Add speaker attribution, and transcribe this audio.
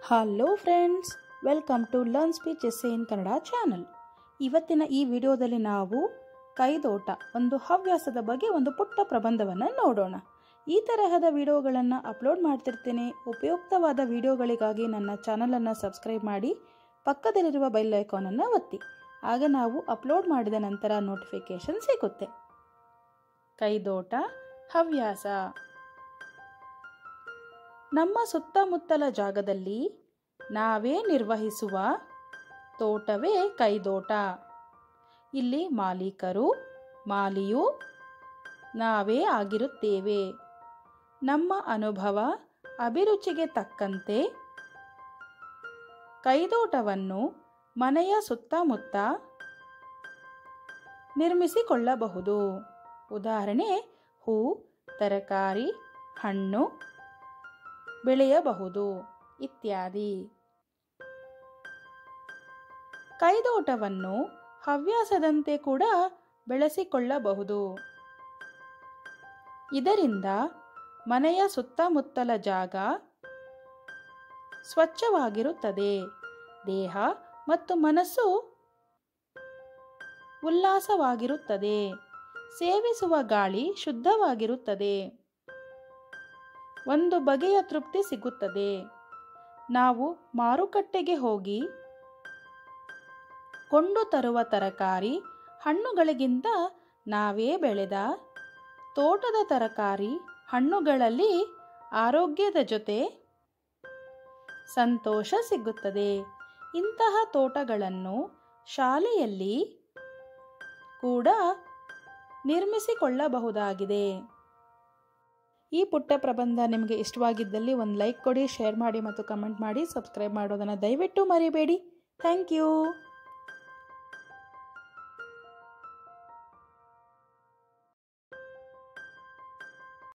Speaker 1: hello friends welcome to learn speech essay in Kannada channel ಇವತ್ತಿನ ಈ ವಿಡಿಯೋದಲ್ಲಿ ನಾವು ಕೈದೋಟ ಒಂದು ಹವ್ಯಾಸದ ಬಗ್ಗೆ ಒಂದು ಪುಟ್ಟ ಪ್ರಬಂಧವನ್ನು ನೋಡೋಣ ಈ ತರಹದ ವಿಡಿಯೋಗಳನ್ನು ಅಪ್ಲೋಡ್ ಮಾಡ್ತಿರ್ತೇನೆ ಉಪಯುಕ್ತವಾದ ವಿಡಿಯೋಗಳಿಗಾಗಿ ನನ್ನ ಚಾನಲನ್ನು ಸಬ್ಸ್ಕ್ರೈಬ್ ಮಾಡಿ ಪಕ್ಕದಲ್ಲಿರುವ ಬೆಲ್ ಐಕಾನನ್ನು ಒತ್ತಿ ಆಗ ನಾವು ಅಪ್ಲೋಡ್ ಮಾಡಿದ ನಂತರ ನೋಟಿಫಿಕೇಶನ್ ಸಿಗುತ್ತೆ ಕೈದೋಟ ಹವ್ಯಾಸ ನಮ್ಮ ಸುತ್ತಮುತ್ತಲ ಜಾಗದಲ್ಲಿ ನಾವೇ ನಿರ್ವಹಿಸುವ ತೋಟವೇ ಕೈದೋಟ ಇಲ್ಲಿ ಮಾಲೀಕರು ಮಾಲಿಯು ನಾವೇ ಆಗಿರುತ್ತೇವೆ ನಮ್ಮ ಅನುಭವ ಅಭಿರುಚಿಗೆ ತಕ್ಕಂತೆ ಕೈದೋಟವನ್ನು ಮನೆಯ ಸುತ್ತಮುತ್ತ ನಿರ್ಮಿಸಿಕೊಳ್ಳಬಹುದು ಉದಾಹರಣೆ ಹೂ ತರಕಾರಿ ಹಣ್ಣು ಬೆಳೆಯಬಹುದು ಇತ್ಯಾದಿ ಕೈದೋಟವನ್ನು ಹವ್ಯಾಸದಂತೆ ಕೂಡ ಬೆಳೆಸಿಕೊಳ್ಳಬಹುದು ಇದರಿಂದ ಮನೆಯ ಸುತ್ತಮುತ್ತಲ ಜಾಗ ಸ್ವಚ್ಛವಾಗಿರುತ್ತದೆ ದೇಹ ಮತ್ತು ಮನಸ್ಸು ಉಲ್ಲಾಸವಾಗಿರುತ್ತದೆ ಸೇವಿಸುವ ಗಾಳಿ ಶುದ್ಧವಾಗಿರುತ್ತದೆ ಒಂದು ಬಗೆಯ ತೃಪ್ತಿ ಸಿಗುತ್ತದೆ ನಾವು ಮಾರುಕಟ್ಟೆಗೆ ಹೋಗಿ ಕೊಂಡು ತರುವ ತರಕಾರಿ ಹಣ್ಣುಗಳಿಗಿಂತ ನಾವೇ ಬೆಳೆದ ತೋಟದ ತರಕಾರಿ ಹಣ್ಣುಗಳಲ್ಲಿ ಆರೋಗ್ಯದ ಜೊತೆ ಸಂತೋಷ ಸಿಗುತ್ತದೆ ಇಂತಹ ತೋಟಗಳನ್ನು ಶಾಲೆಯಲ್ಲಿ ಕೂಡ ನಿರ್ಮಿಸಿಕೊಳ್ಳಬಹುದಾಗಿದೆ ಈ ಪುಟ್ಟ ಪ್ರಬಂಧ ನಿಮಗೆ ಇಷ್ಟವಾಗಿದ್ದಲ್ಲಿ ಒಂದು ಲೈಕ್ ಕೊಡಿ ಶೇರ್ ಮಾಡಿ ಮತ್ತು ಕಮೆಂಟ್ ಮಾಡಿ ಸಬ್ಸ್ಕ್ರೈಬ್ ಮಾಡೋದನ್ನು ದಯವಿಟ್ಟು ಮರಿಬೇಡಿ ಥ್ಯಾಂಕ್ ಯು